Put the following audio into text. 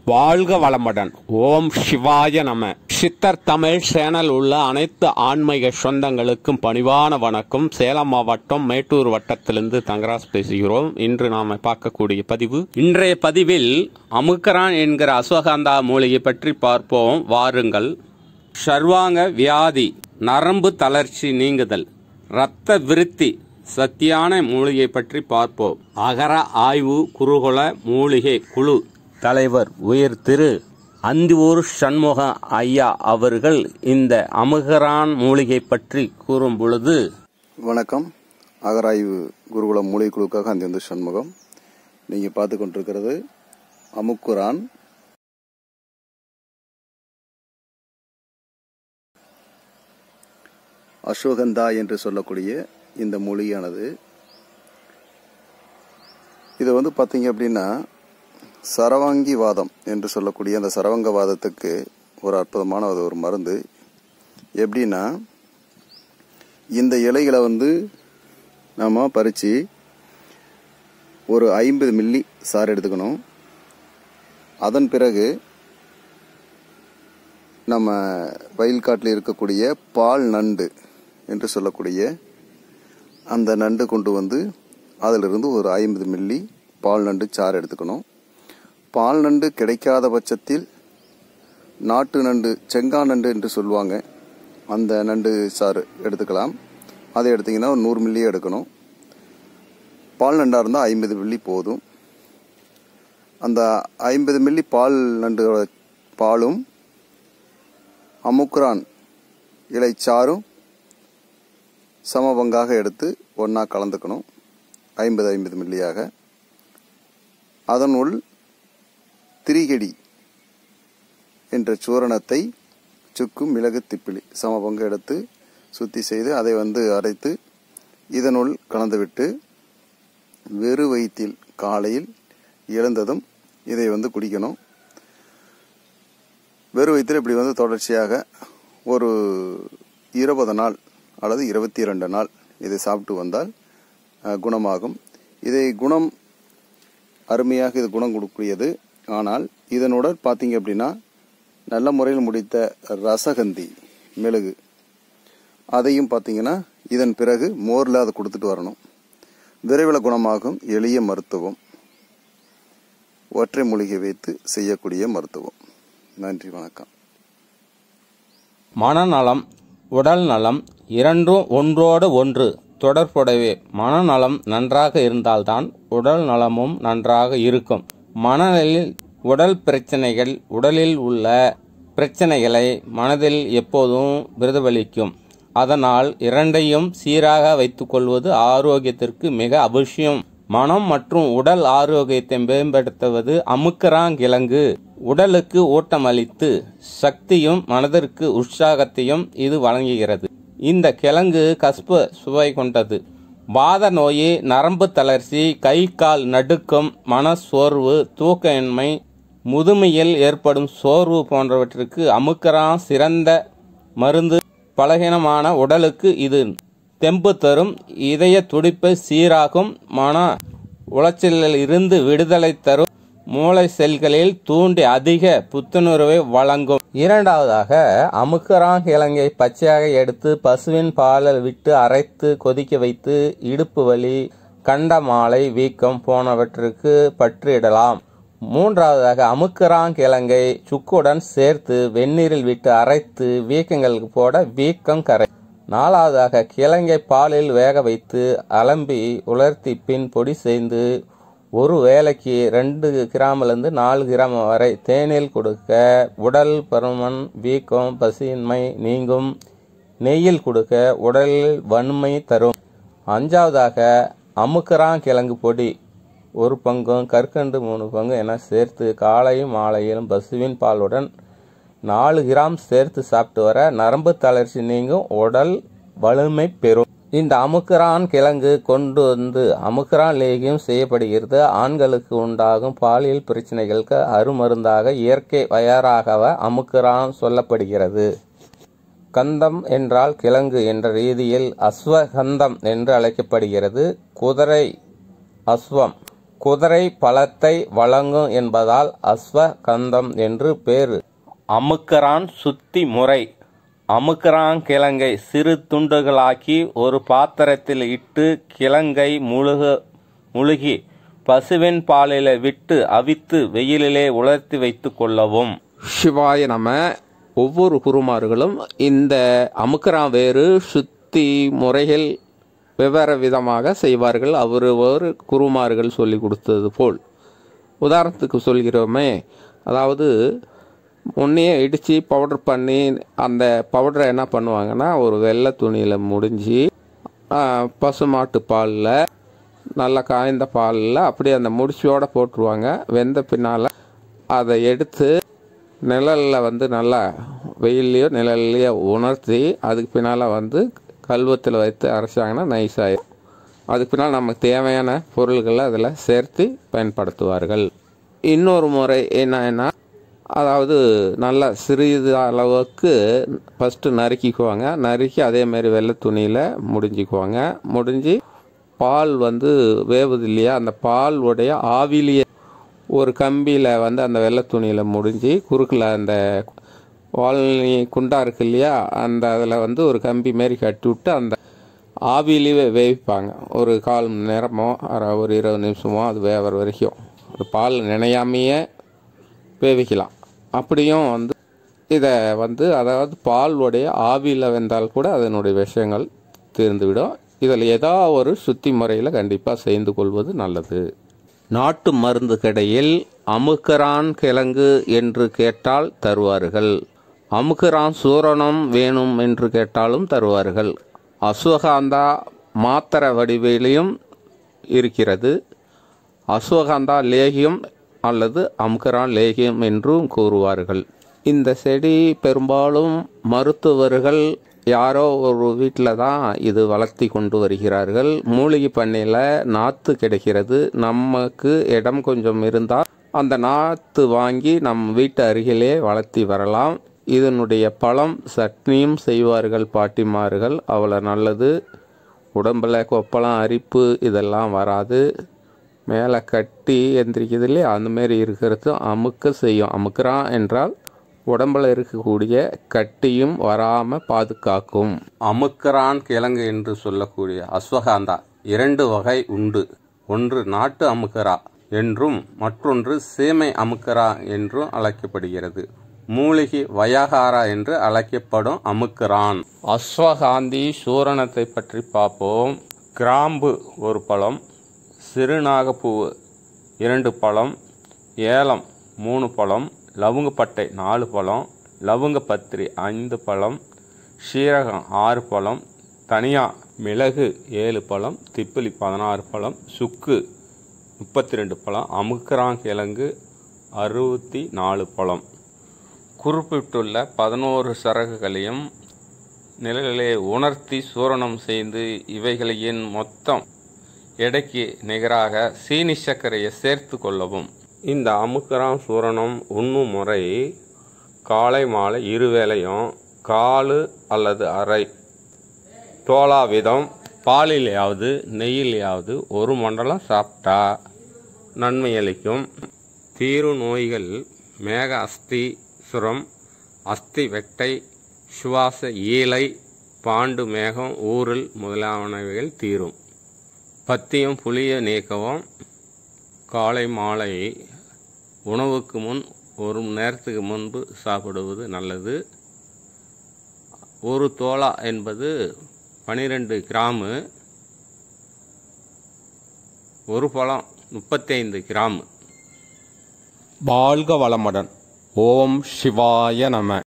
வாழ்க வளமுடன் ஓம் சிவாய நம சித்தர் தமிழ் சேனல் உள்ள அனைத்து ஆன்மீக சொந்தங்களுக்கும் பணிவான வணக்கம் சேலம் மாவட்டம் மேட்டூர் வட்டத்திலிருந்து தங்கராஜ் பேசுகிறோம் இன்று நாம பார்க்கக்கூடிய பதிவு இன்றைய பதிவில் அமுக்கரான் என்கிற அஸ்வகந்தா மூலிகை பற்றி பார்ப்போம் வாருங்கள் சர்வாங்க வியாதி நரம்பு தளர்ச்சி நீங்குதல் இரத்த விருத்தி சத்தியான மூலிகை பற்றி பார்ப்போம் அகர ஆய்வு குருகுல மூலிகை குழு தலைவர் உயர் திரு அந்தியூர் சண்முக ஐயா அவர்கள் இந்த அமுகரான் மூலிகை பற்றி கூறும் பொழுது வணக்கம் அகராய்வு குருகுலம் மூலிகை குழுக்காக அந்த வந்து சண்முகம் நீங்கள் பார்த்து கொண்டிருக்கிறது அமுக்குரான் அஸ்வகந்தா என்று சொல்லக்கூடிய இந்த மூலிகையானது இது வந்து பார்த்தீங்க அப்படின்னா சரவாங்கி வாதம் என்று சொல்லக்கூடிய அந்த சரவங்க வாதத்துக்கு ஒரு அற்புதமான அது ஒரு மருந்து எப்படின்னா இந்த இலைகளை வந்து நம்ம பறித்து ஒரு ஐம்பது மில்லி சாறு எடுத்துக்கணும் அதன் பிறகு நம்ம வயல்காட்டில் இருக்கக்கூடிய பால் நண்டு என்று சொல்லக்கூடிய அந்த நண்டு கொண்டு வந்து அதிலிருந்து ஒரு ஐம்பது மில்லி பால் நண்டு சாறு எடுத்துக்கணும் பால் நண்டு கிடைக்காத பட்சத்தில் நாட்டு நண்டு செங்கா நண்டு என்று சொல்லுவாங்க அந்த நண்டு சாறு எடுத்துக்கலாம் அதை எடுத்தீங்கன்னா ஒரு நூறு மில்லி எடுக்கணும் பால் நண்டாக இருந்தால் ஐம்பது மில்லி போதும் அந்த ஐம்பது மில்லி பால் நண்டோட பாலும் அமுக்குரான் இலைச்சாரும் சமபங்காக எடுத்து ஒன்றா கலந்துக்கணும் ஐம்பது ஐம்பது மில்லியாக அதனுள் திரிகடி என்ற சூரணத்தை சுக்கு மிளகு திப்பிலி சமபங்கு எடுத்து சுத்தி செய்து அதை வந்து அரைத்து இதனுள் கலந்துவிட்டு வெறு வயிற்றில் காலையில் எழுந்ததும் இதை வந்து குடிக்கணும் வெறு வயிற்றில் இப்படி வந்து தொடர்ச்சியாக ஒரு இருபது நாள் அல்லது இருபத்தி இரண்டு நாள் இதை சாப்பிட்டு வந்தால் அஹ், குணமாகும் இதை குணம் அருமையாக இது குணம் கொடுக்கூடியது ஆனால் இதனுடன் பார்த்தீங்க அப்படின்னா நல்ல முறையில் முடித்த ரசகந்தி மெழுகு அதையும் பார்த்தீங்கன்னா இதன் பிறகு மோரில் அதை கொடுத்துட்டு வரணும் விரைவில் குணமாகும் எளிய மருத்துவம் ஒற்றை மூலிகை வைத்து செய்யக்கூடிய மருத்துவம் நன்றி வணக்கம் மனநலம் உடல் நலம் இரண்டும் ஒன்றோடு ஒன்று தொடர்புடையவே மனநலம் நன்றாக இருந்தால்தான் உடல் நலமும் நன்றாக இருக்கும் மனநிலையில் உடல் பிரச்சனைகள் உடலில் உள்ள பிரச்சனைகளை மனதில் எப்போதும் பிரதிபலிக்கும் அதனால் இரண்டையும் சீராக வைத்துக்கொள்வது ஆரோக்கியத்திற்கு மிக அவசியம் மனம் மற்றும் உடல் ஆரோக்கியத்தை மேம்படுத்துவது அமுக்கராங்கிழங்கு உடலுக்கு ஊட்டமளித்து சக்தியும் மனதிற்கு உற்சாகத்தையும் இது வழங்குகிறது இந்த கிழங்கு கஸ்ப சுவை கொண்டது வாத நோய் நரம்பு தளர்ச்சி கை கால் நடுக்கம் மன சோர்வு தூக்கமின்மை முதுமையில் ஏற்படும் சோர்வு போன்றவற்றிற்கு அமுக்கரா சிறந்த மருந்து பலகீனமான உடலுக்கு இது தெம்பு தரும் இதய துடிப்பை சீராகும் மன உளைச்சலில் இருந்து விடுதலை தரும் மூளை செல்களில் தூண்டி அதிக புத்துணர்வை வழங்கும் இரண்டாவதாக அமுக்கராங் இலங்கை பச்சையாக எடுத்து பசுவின் பாலில் விட்டு அரைத்து கொதிக்க வைத்து இடுப்பு வலி கண்டமாலை வீக்கம் போனவற்றுக்கு பற்றிடலாம் மூன்றாவதாக அமுக்கராங் இலங்கை சுக்குடன் சேர்த்து வெந்நீரில் விட்டு அரைத்து வீக்கங்களுக்கு போட வீக்கம் கரை நாலாவதாக கிழங்கை பாலில் வேக வைத்து அலம்பி உலர்த்தி பின் பொடி செய்து ஒரு வேளைக்கு ரெண்டு கிராமிலிருந்து நாலு கிராம் வரை தேனில் கொடுக்க உடல் பருமன் வீக்கம் பசியின்மை நீங்கும் நெய்யில் கொடுக்க உடலில் வன்மை தரும் அஞ்சாவதாக அமுக்கராங் கிழங்கு பொடி ஒரு பங்கும் கற்கண்டு மூணு பங்கு என சேர்த்து காலையும் மாலையிலும் பசுவின் பாலுடன் நாலு கிராம் சேர்த்து சாப்பிட்டு வர நரம்பு தளர்ச்சி நீங்கும் உடல் வலிமை பெறும் இந்த அமுக்கரான் கிழங்கு கொண்டு வந்து அமுக்கரான் லேகியம் செய்யப்படுகிறது ஆண்களுக்கு உண்டாகும் பாலியல் பிரச்சனைகளுக்கு அருமருந்தாக இயற்கை வயராகவ அமுக்கரான் சொல்லப்படுகிறது கந்தம் என்றால் கிழங்கு என்ற ரீதியில் அஸ்வகந்தம் என்று அழைக்கப்படுகிறது குதிரை அஸ்வம் குதிரை பழத்தை வழங்கும் என்பதால் அஸ்வகந்தம் என்று பேரு அமுக்கரான் சுத்தி முறை அமுக்கரான் கிழங்கை சிறு துண்டுகளாக்கி ஒரு பாத்திரத்தில் இட்டு கிழங்கை முழுக முழுகி பசுவின் பாலில விட்டு அவித்து வெயிலிலே உலர்த்தி வைத்துக் கொள்ளவும் சிவாய நம ஒவ்வொரு குருமார்களும் இந்த அமுக்கராம் வேறு சுத்தி முறைகள் வெவ்வேறு விதமாக செய்வார்கள் அவர் ஒரு குருமார்கள் சொல்லி கொடுத்தது போல் உதாரணத்துக்கு சொல்கிறோமே அதாவது முன்னையே இடித்து பவுடர் பண்ணி அந்த பவுடரை என்ன பண்ணுவாங்கன்னா ஒரு வெள்ளை துணியில் முடிஞ்சு பசுமாட்டு பாலில் நல்லா காய்ந்த பாலில் அப்படியே அந்த முடிச்சோடு போட்டுருவாங்க வெந்த பின்னால் அதை எடுத்து நிழலில் வந்து நல்லா வெயில்லையோ நிழல்லையோ உணர்த்தி அதுக்கு பின்னால் வந்து கல்வத்தில் வைத்து அரைச்சாங்கன்னா நைஸ் ஆயிடும் அதுக்கு பின்னால் நமக்கு தேவையான பொருள்களை அதில் சேர்த்து பயன்படுத்துவார்கள் இன்னொரு முறை என்னன்னா அதாவது நல்லா சிறிது அளவுக்கு ஃபஸ்ட்டு நறுக்கிக்குவாங்க நறுக்கி அதேமாரி வெள்ளை துணியில் முடிஞ்சிக்குவாங்க முடிஞ்சு பால் வந்து வேவுது இல்லையா அந்த பால் உடைய ஆவிலேயே ஒரு கம்பியில் வந்து அந்த வெள்ளை துணியில் முடிஞ்சு குறுக்கில் அந்த வால்னி குண்டா இருக்கு இல்லையா அந்த அதில் வந்து ஒரு கம்பி மாரி கட்டி விட்டு அந்த ஆவிலேயே வேவிப்பாங்க ஒரு கால் மணி நேரமோ அரை ஒரு இருபது நிமிஷமோ அது வேகிற வரைக்கும் அது பால் நினையாமையே வேவிக்கலாம் அப்படியும் வந்து இதை வந்து அதாவது பால் உடைய ஆவியில் வெந்தால் கூட அதனுடைய விஷயங்கள் தீர்ந்துவிடும் இதில் ஏதோ ஒரு சுத்தி முறையில் கண்டிப்பாக செய்து கொள்வது நல்லது நாட்டு மருந்து கடையில் அமுக்கரான் கிழங்கு என்று கேட்டால் தருவார்கள் அமுக்கரான் சூரணம் வேணும் என்று கேட்டாலும் தருவார்கள் அஸ்வகாந்தா மாத்திர வடிவிலையும் இருக்கிறது அஸ்வகாந்தா லேகியம் அல்லது அமுக்கரான் லேகியம் என்றும் கூறுவார்கள் இந்த செடி பெரும்பாலும் மருத்துவர்கள் யாரோ ஒரு வீட்டில் தான் இது வளர்த்தி கொண்டு வருகிறார்கள் மூலிகை பண்ணையில் நாற்று கிடைக்கிறது நமக்கு இடம் கொஞ்சம் இருந்தால் அந்த நாற்று வாங்கி நம் வீட்டு அருகிலே வளர்த்தி வரலாம் இதனுடைய பழம் சட்னியும் செய்வார்கள் பாட்டிமார்கள் அவ்வளோ நல்லது உடம்பில் கொப்பளம் அரிப்பு இதெல்லாம் வராது மேலே கட்டி எந்திரிக்குது இல்லையா அந்தமாரி இருக்கிறது அமுக்க செய்யும் அமுக்கிறான் என்றால் உடம்பில் இருக்கக்கூடிய கட்டியும் வராமல் பாதுகாக்கும் அமுக்கரான் கிழங்கு என்று சொல்லக்கூடிய அஸ்வகாந்தா இரண்டு வகை உண்டு ஒன்று நாட்டு அமுக்கரா என்றும் மற்றொன்று சீமை அமுக்கரா என்றும் அழைக்கப்படுகிறது மூலிகை வயாகாரா என்று அழைக்கப்படும் அமுக்கரான் அஸ்வகாந்தி சூரணத்தை பற்றி பார்ப்போம் கிராம்பு ஒரு பழம் சிறுநாகப்பூவு இரண்டு பழம் ஏலம் மூணு பழம் லவங்கப்பட்டை நாலு பழம் லவங்கப்பத்திரி ஐந்து பழம் சீரகம் ஆறு பழம் தனியா மிளகு ஏழு பழம் திப்பிலி பதினாறு பழம் சுக்கு முப்பத்தி ரெண்டு பழம் அமுக்கரான் கிழங்கு அறுபத்தி நாலு பழம் குறிப்பிட்டுள்ள பதினோரு சரகுகளையும் நிழலிலே உணர்த்தி சூரணம் செய்து இவைகளின் மொத்தம் எடைக்கு நிகராக சீனி சர்க்கரையை சேர்த்து கொள்ளவும் இந்த அமுக்கராம் சூரணம் உண்ணும் முறை காலை மாலை இருவேளையும் காலு அல்லது அரை தோலா விதம் பாலிலேயாவது நெய்யிலேயாவது ஒரு மண்டலம் சாப்பிட்டா நன்மை அளிக்கும் தீரு நோய்கள் மேக அஸ்தி சுரம் அஸ்தி வெட்டை சுவாச ஈலை பாண்டு மேகம் ஊறல் முதலானவைகள் தீரும் பத்தியம் புளிய நீக்கவும் காலை மாலை உணவுக்கு முன் ஒரு மணி நேரத்துக்கு முன்பு சாப்பிடுவது நல்லது ஒரு தோலா என்பது பனிரெண்டு கிராமு ஒரு பழம் முப்பத்தைந்து கிராம் வாழ்க வளமுடன் ஓம் சிவாய நம